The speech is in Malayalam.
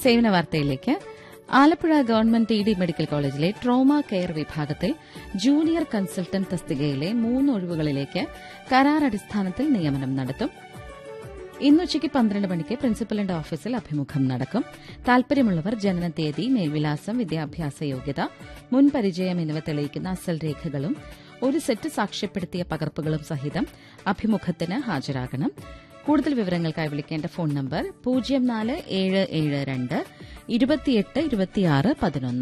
സേവന വാർത്തയിലേക്ക് Alappuzha government T D medical കോളേജിലെ ട്രോമ കെയർ വിഭാഗത്തിൽ ജൂനിയർ കൺസൾട്ടന്റ് തസ്തികയിലെ മൂന്ന് ഒഴിവുകളിലേക്ക് കരാർ അടിസ്ഥാനത്തിൽ നിയമനം നടത്തും ഇന്നുച്ചയ്ക്ക് പന്ത്രണ്ട് മണിക്ക് പ്രിൻസിപ്പലിന്റെ ഓഫീസിൽ അഭിമുഖം നടക്കും താൽപര്യമുള്ളവർ ജനനതീയതി മേൽവിലാസം വിദ്യാഭ്യാസ യോഗ്യത മുൻ പരിചയം എന്നിവ തെളിയിക്കുന്ന അസൽ രേഖകളും ഒരു സെറ്റ് സാക്ഷ്യപ്പെടുത്തിയ പകർപ്പുകളും സഹിതം അഭിമുഖത്തിന് ഹാജരാകണം കൂടുതൽ വിവരങ്ങൾക്കായി വിളിക്കേണ്ട ഫോൺ നമ്പർ പൂജ്യം നാല് ഏഴ് ഏഴ് രണ്ട് ഇരുപത്തിയെട്ട് ഇരുപത്തിയാറ് പതിനൊന്ന്